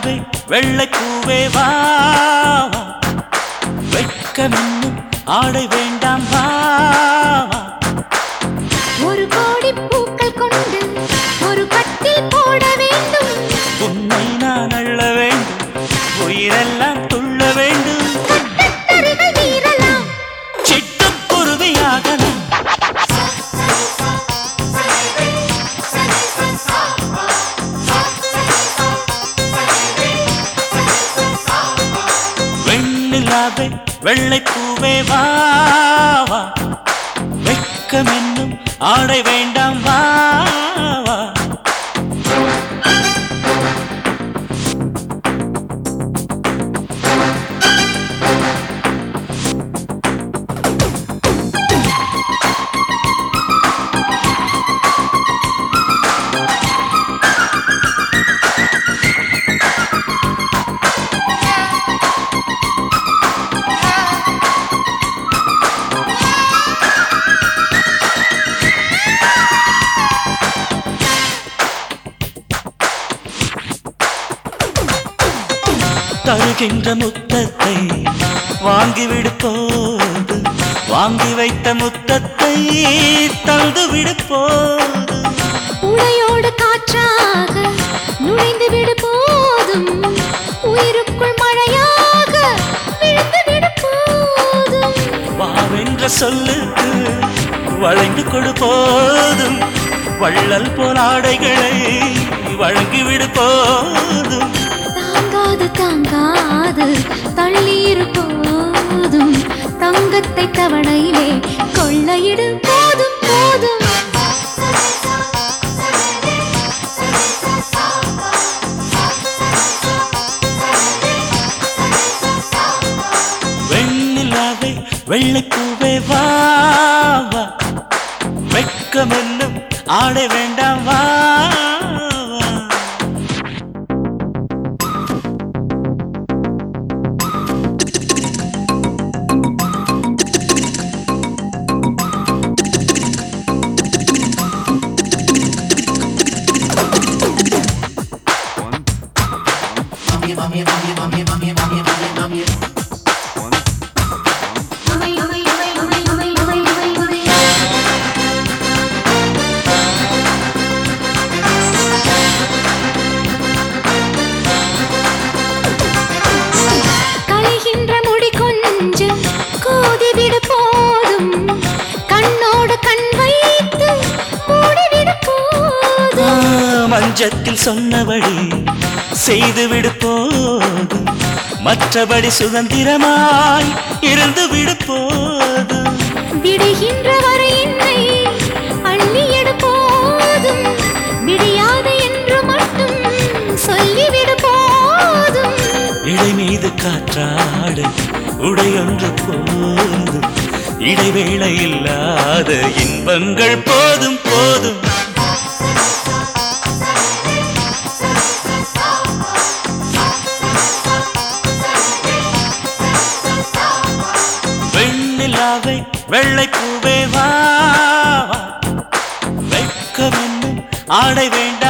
வெண்ணிலாவே வெள்ளை பூவே வா வா. வெட்கமென்னும் ஆடை வேண்டாம் வா வா. ஒரு கோடி பூக்கள் கொண்டு ஒரு கட்டில் போட வேண்டும் உன்னை நான் அள்ள வேண்டும் உயிரெல்லாம் துள்ள வேண்டும் கட்டத்தரைகள் மீறலாம் சிட்டுக்குருவியாகலாம் வெண்ணிலாவே வெள்ளை பூவே வா வா வெட்கமென்னும் ஆடை வேண்டாம் வா வா தருகின்ற முத்தத்தை வாங்கிவிடு போது வாங்கி வைத்த முத்தத்தை தந்து விடு போது உடையோடு காற்றாக நுழைந்து விடு போதும் உயிருக்குள் மழையாக விழுந்து விடு போதும் வாவென்ற சொல்லுக்கு வளைந்து கொடு போதும் வள்ளல் போல் ஆடைகளை வழங்கிவிடு போதும் தாங்காது தாங்காது தள்ளீர் போதும் தங்கத்தை தவணையிலே கொள்ளையிடு போதும் போதும் வெண்ணிலாவே வெள்ளை பூவே வா வா வெட்கமென்னும் ஆடை வேண்டாம் வா வா. களைகின்ற முடி கொஞ்சம் கோதிவிடு போதும் கண்ணோடு கண் வைத்து மூடிவிடு போதும் ஆ, மஞ்சத்தில் சொன்னபடி செய்துவிடு போதும் மற்றபடி சுதந்திரமாய் இருந்து விடு போதும் விடுகின்ற வரை என்னை அள்ளி எடு போதும் விடியாது என்று மட்டும் சொல்லிவிடு போதும் இடை மீது காற்றாடு உடையொன்று போதும் இடைவேளை இல்லாத இன்பங்கள் போதும் போதும் வெண்ணிலாவை வெள்ளை பூவே வா வா. வெட்கமென்னும் ஆடை வேண்டும்